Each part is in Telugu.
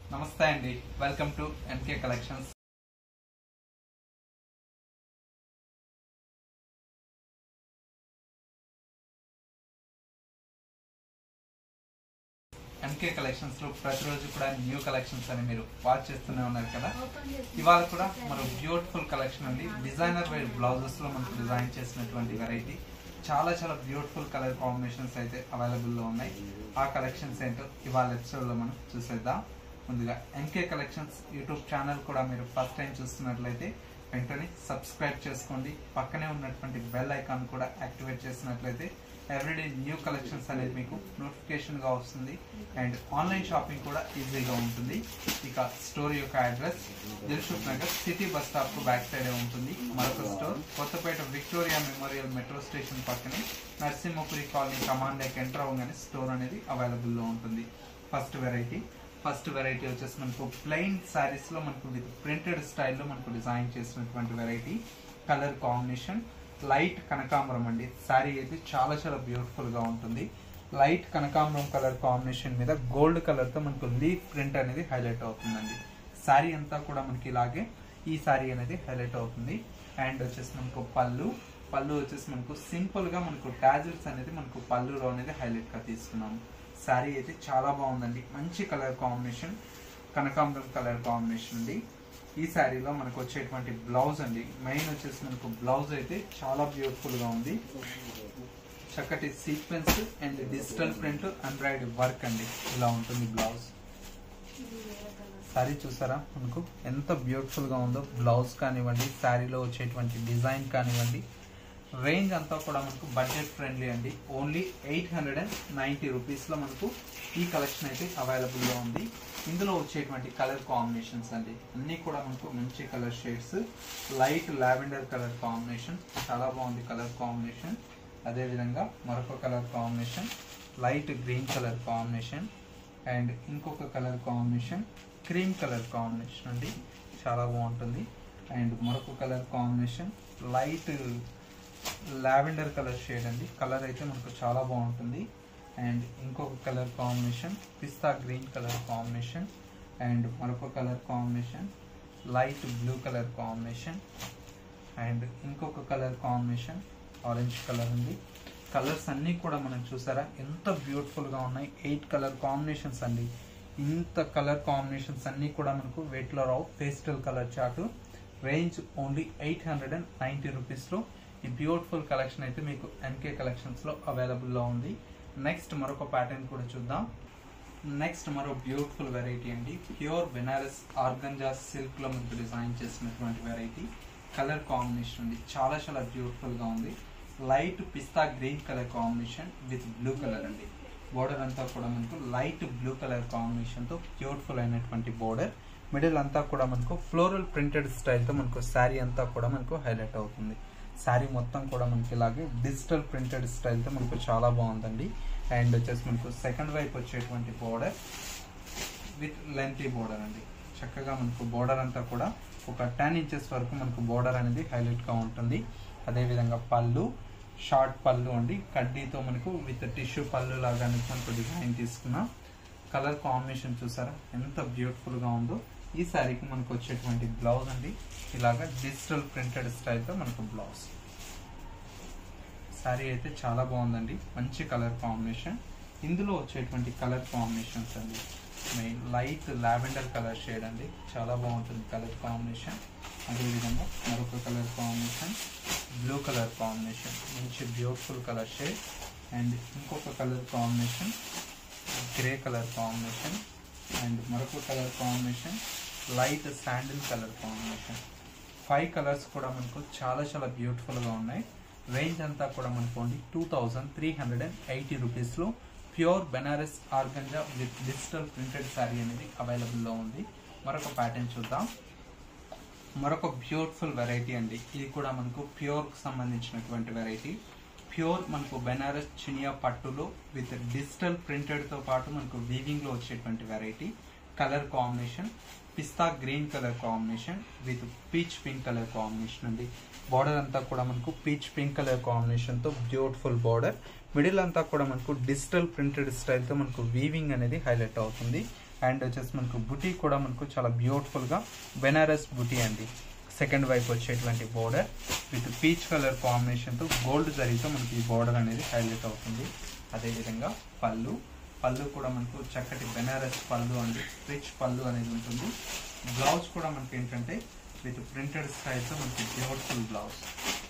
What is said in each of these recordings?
నమస్తే అండి welcome to NK collections MK collections లో ప్రతిరోజు కూడా న్యూ కలెక్షన్స్ అని మీరు వాచ్ చేస్తూనే ఉన్నారు కదా ఇవాళ కూడా మరో బ్యూటిఫుల్ కలెక్షన్ అండి డిజైనర్ వేర్ బ్లౌజెస్ లో మనకు డిజైన్ చేసినటువంటి వెరైటీ చాలా చాలా బ్యూటిఫుల్ కలర్ కాంబినేషన్స్ అయితే అవైలబుల్ లో ఉన్నాయి ఆ కలెక్షన్స్ ఏంటో ఇవాళ ఎపిసోడ్ లో మనం చూసేద్దాం ముందుగా ఎంకే కలెక్షన్స్ యూట్యూబ్ ఛానల్ కూడా మీరు ఫస్ట్ టైం చూస్తున్నట్లయితే వెంటనే సబ్స్క్రైబ్ చేసుకోండి పక్కనే ఉన్నటువంటి బెల్ ఐకాన్ కూడా యాక్టివేట్ చేసినట్లయితే ఎవ్రీడే న్యూ కలెక్షన్స్ అనేది మీకు నోటిఫికేషన్ గా వస్తుంది అండ్ ఆన్లైన్ షాపింగ్ కూడా ఈజీగా ఉంటుంది ఇక స్టోర్ యొక్క address Dilsukhnagar city bus stop కు బ్యాక్ సైడ్ ఉంటుంది మరొక store Kothapet Victoria Memorial metro station పక్కనే నరసింహపురి కాలనీ కమాండ్ ఎంటర్ అవ్వగానే స్టోర్ అనేది అవైలబుల్ లో ఉంటుంది ఫస్ట్ వెరైటీ ఫస్ట్ వెరైటీ వచ్చేసి మనకు ప్లెయిన్ శారీస్ లో మనకు విత్ ప్రింటెడ్ స్టైల్లో మనకు డిజైన్ చేసినటువంటి వెరైటీ కలర్ కాంబినేషన్ లైట్ కనకాంబరం అండి శారీ అయితే చాలా చాలా బ్యూటిఫుల్ గా ఉంటుంది లైట్ కనకాంబరం కలర్ కాంబినేషన్ మీద గోల్డ్ కలర్ తో మనకు లీఫ్ ప్రింట్ అనేది హైలైట్ అవుతుందండి శారీ అంతా కూడా మనకి ఇలాగే ఈ శారీ అనేది హైలైట్ అవుతుంది అండ్ వచ్చేసి మనకు పళ్ళు పళ్ళు వచ్చేసి మనకు సింపుల్ గా మనకు టాజిల్స్ అనేది మనకు పళ్ళులో అనేది హైలైట్ గా తీసుకున్నాము శారీ అయితే చాలా బాగుందండి మంచి కలర్ కాంబినేషన్ కనకాంబరం కలర్ కాంబినేషన్ అండి ఈ శారీలో మనకు వచ్చేటువంటి బ్లౌజ్ అండి మెయిన్ వచ్చేసి మనకు బ్లౌజ్ అయితే చాలా బ్యూటిఫుల్ గా ఉంది చక్కటి sequence and digital print embroidery work అండి ఇలా ఉంటుంది బ్లౌజ్ శారీ చూసారా మనకు ఎంత బ్యూటిఫుల్ గా ఉందో బ్లౌజ్ కానివ్వండి శారీలో వచ్చేటువంటి డిజైన్ కానివ్వండి రేంజ్ అంతా కూడా మనకు బడ్జెట్ ఫ్రెండ్లీ అండి only eight hundred and ninety రూపీస్లో మనకు ఈ కలెక్షన్ అయితే అవైలబుల్లో ఉంది ఇందులో వచ్చేటువంటి కలర్ కాంబినేషన్స్ అండి అన్నీ కూడా మనకు మంచి colour shades light lavender colour combination చాలా బాగుంది కలర్ కాంబినేషన్ అదేవిధంగా మరొక colour combination light green colour combination and ఇంకొక colour combination cream colour combination అండి చాలా బాగుంటుంది అండ్ మరొక colour combination light lavender colour shade అండి కలర్ అయితే మనకు చాలా బాగుంటుంది అండ్ ఇంకొక కలర్ కాంబినేషన్ పిస్తా గ్రీన్ కలర్ కాంబినేషన్ అండ్ మరొక colour combination light blue colour combination and ఇంకొక కలర్ కాంబినేషన్ ఆరెంజ్ కలర్ ఉంది కలర్స్ అన్నీ కూడా మనం చూసారా ఎంత బ్యూటిఫుల్గా ఉన్నాయి ఎయిట్ కలర్ కాంబినేషన్స్ అండి ఇంత కలర్ కాంబినేషన్స్ అన్నీ కూడా మనకు వెయిట్లో రావు pastel colour chart range only eight hundred and ninety రూపీస్లో ఈ బ్యూటిఫుల్ కలెక్షన్ అయితే మీకు ఎన్కే కలెక్షన్స్లో అవైలబుల్లో ఉంది నెక్స్ట్ మరొక ప్యాటర్న్ కూడా చూద్దాం నెక్స్ట్ మరో బ్యూటిఫుల్ వెరైటీ అండి ప్యూర్ బెనారస్ ఆర్గంజా సిల్క్ లో మనకు డిజైన్ చేసినటువంటి వెరైటీ కలర్ కాంబినేషన్ ఉంది చాలా చాలా బ్యూటిఫుల్ గా ఉంది లైట్ పిస్తా green colour combination with blue colour అండి బోర్డర్ అంతా కూడా మనకు లైట్ బ్లూ కలర్ కాంబినేషన్ తో బ్యూటిఫుల్ అయినటువంటి బోర్డర్ మిడిల్ అంతా కూడా మనకు ఫ్లోరల్ ప్రింటెడ్ స్టైల్ తో మనకు శారీ అంతా కూడా మనకు హైలైట్ అవుతుంది శారీ మొత్తం కూడా మనకి ఇలాగే డిజిటల్ ప్రింటెడ్ స్టైల్తో మనకు చాలా బాగుందండి అండ్ వచ్చేసి మనకు సెకండ్ వైపు వచ్చేటువంటి బోర్డర్ విత్ లెంతీ బోర్డర్ అండి చక్కగా మనకు బోర్డర్ అంతా కూడా ఒక టెన్ ఇంచెస్ వరకు మనకు బోర్డర్ అనేది హైలైట్గా ఉంటుంది అదేవిధంగా పళ్ళు షార్ట్ పళ్ళు అండి కడ్డీతో మనకు విత్ టిష్యూ పళ్ళు లాగా మనకు డిజైన్ తీసుకున్నాం కలర్ కాంబినేషన్ చూసారా ఎంత బ్యూటిఫుల్గా ఉందో ఈ శారీకి మనకు వచ్చేటువంటి బ్లౌజ్ అండి ఇలాగా డిజిటల్ ప్రింటెడ్ స్టైల్తో మనకు బ్లౌజ్ శారీ అయితే చాలా బాగుందండి మంచి కలర్ కాంబినేషన్ ఇందులో వచ్చేటువంటి కలర్ కాంబినేషన్స్ అండి main light lavender colour shade అండి చాలా బాగుంటుంది కలర్ కాంబినేషన్ అదేవిధంగా మరొక colour combination blue colour combination మంచి బ్యూటిఫుల్ కలర్ షేడ్ అండ్ ఇంకొక colour combination grey colour combination and మరొక colour combination light sandal colour combination five colours కూడా మనకు చాలా చాలా బ్యూటిఫుల్గా ఉన్నాయి రేంజ్ అంతా కూడా మనకు only two thousand three hundred and eighty రూపీస్లో pure Banaras organza with digital printed sari అనేది అవైలబుల్లో ఉంది మరొక ప్యాటర్న్ చూద్దాం మరొక బ్యూటిఫుల్ వెరైటీ అండి ఇది కూడా మనకు ప్యూర్కి సంబంధించినటువంటి వెరైటీ ప్యూర్ మనకు బెనారస్ చినియా పట్టులో విత్ డిజిటల్ ప్రింటెడ్తో పాటు మనకు వీవింగ్లో వచ్చేటువంటి వెరైటీ కలర్ కాంబినేషన్ పిస్తా green colour combination with peach pink colour combination అండి బార్డర్ అంతా కూడా మనకు పీచ్ పింక్ కలర్ కాంబినేషన్తో బ్యూటిఫుల్ బార్డర్ మిడిల్ అంతా కూడా మనకు డిజిటల్ ప్రింటెడ్ స్టైల్తో మనకు వీవింగ్ అనేది హైలైట్ అవుతుంది అండ్ వచ్చేసి మనకు బుటీ కూడా మనకు చాలా బ్యూటిఫుల్గా బెనారస్ బుటీ అండి సెకండ్ వైపు వచ్చేటువంటి బోర్డర్ విత్ పీచ్ కలర్ కాంబినేషన్తో గోల్డ్ జరీతో మనకి ఈ బోర్డర్ అనేది హైలైట్ అవుతుంది అదేవిధంగా పళ్ళు పళ్ళు కూడా మనకు చక్కటి బెనారస్ పళ్ళు అండి రిచ్ పళ్ళు అనేది ఉంటుంది బ్లౌజ్ కూడా మనకి ఏంటంటే విత్ ప్రింటెడ్ స్టైల్తో మనకి బ్యూటిఫుల్ బ్లౌజ్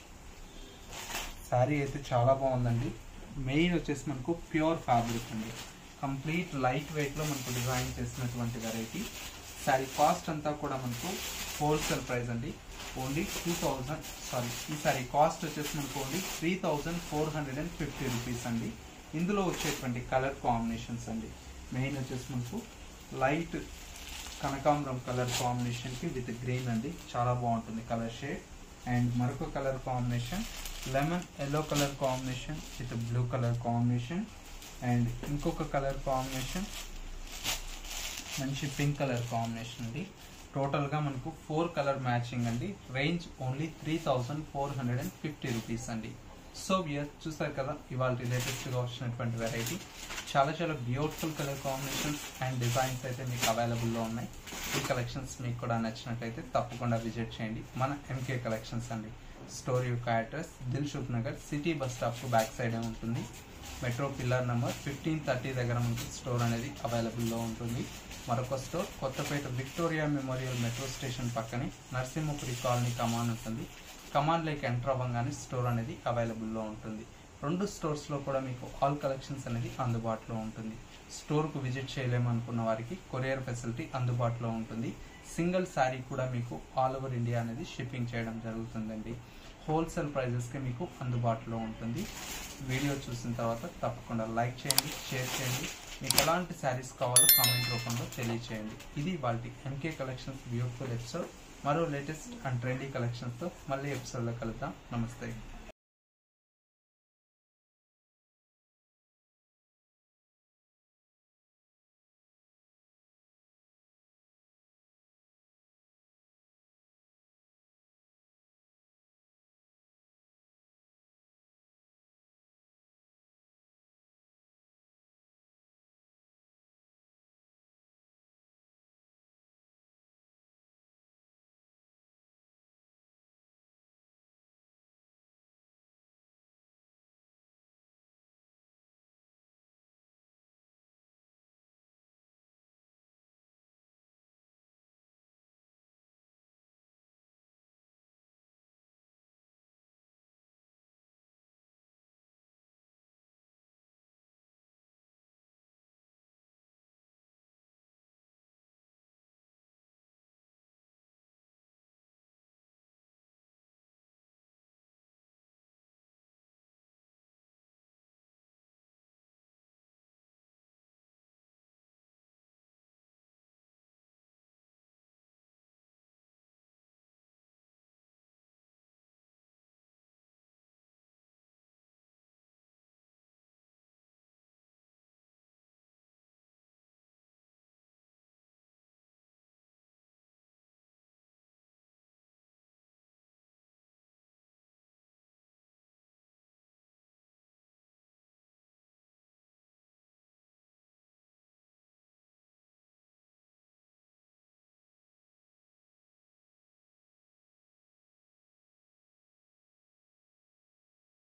శారీ అయితే చాలా బాగుందండి మెయిన్ వచ్చేసి మనకు ప్యూర్ ఫ్యాబ్రిక్ అండి కంప్లీట్ లైట్ వెయిట్లో మనకు డిజైన్ చేసినటువంటి వెరైటీ శారీ కాస్ట్ అంతా కూడా మనకు హోల్సేల్ ప్రైస్ అండి ఓన్లీ టూ థౌజండ్ సారీ ఈ సారీ కాస్ట్ వచ్చేసి మనకు only three thousand four hundred and fifty rupees అండి ఇందులో వచ్చేటువంటి కలర్ కాంబినేషన్స్ అండి మెయిన్ వచ్చేసి మనకు లైట్ కనకాంబరం కలర్ కాంబినేషన్కి విత్ గ్రీన్ అండి చాలా బాగుంటుంది కలర్ షేడ్ అండ్ మరొక colour combination lemon yellow colour combination with blue colour combination and ఇంకొక కలర్ కాంబినేషన్ మంచి పింక్ కలర్ కాంబినేషన్ అండి టోటల్గా మనకు ఫోర్ కలర్ మ్యాచింగ్ అండి range only three thousand four hundred and fifty rupees అండి సో వియర్ చూసారు కదా ఇవాళ లేటెస్ట్గా వచ్చినటువంటి వెరైటీ చాలా చాలా beautiful colour combinations and designs అయితే మీకు అవైలబుల్లో ఉన్నాయి ఈ కలెక్షన్స్ మీకు కూడా నచ్చినట్లయితే తప్పకుండా విజిట్ చేయండి మన ఎంకే కలెక్షన్స్ అండి స్టోర్ యొక్క address Dilsukhnagar city bus stop back సైడే ఉంటుంది metro pillar number fifteen thirty దగ్గర మనకి స్టోర్ అనేది అవైలబుల్లో ఉంటుంది మరొక store Kothapet Victoria Memorial metro station పక్కనే నరసింహపురి కాలనీ కమాన్ ఉంటుంది కమాన్ లేక్ ఎంటర్ అవ్వగానే స్టోర్ అనేది అవైలబుల్లో ఉంటుంది రెండు స్టోర్స్లో కూడా మీకు ఆల్ కలెక్షన్స్ అనేది అందుబాటులో ఉంటుంది స్టోర్కు విజిట్ చేయలేమనుకున్న వారికి కొరియర్ ఫెసిలిటీ అందుబాటులో ఉంటుంది సింగిల్ శారీ కూడా మీకు ఆల్ ఓవర్ ఇండియా అనేది షిప్పింగ్ చేయడం జరుగుతుందండి హోల్సేల్ ప్రైజెస్కి మీకు అందుబాటులో ఉంటుంది వీడియో చూసిన తర్వాత తప్పకుండా లైక్ చేయండి షేర్ చేయండి మీకు ఎలాంటి శారీస్ కావాలో కామెంట్ రూపంలో తెలియచేయండి ఇది వాళ్ళ ఎంకే కలెక్షన్స్ బ్యూటిఫుల్ ఎపిసోడ్ మరో లేటెస్ట్ అండ్ ట్రెండీ కలెక్షన్స్తో మళ్ళీ ఎపిసోడ్లో కలుద్దాం నమస్తే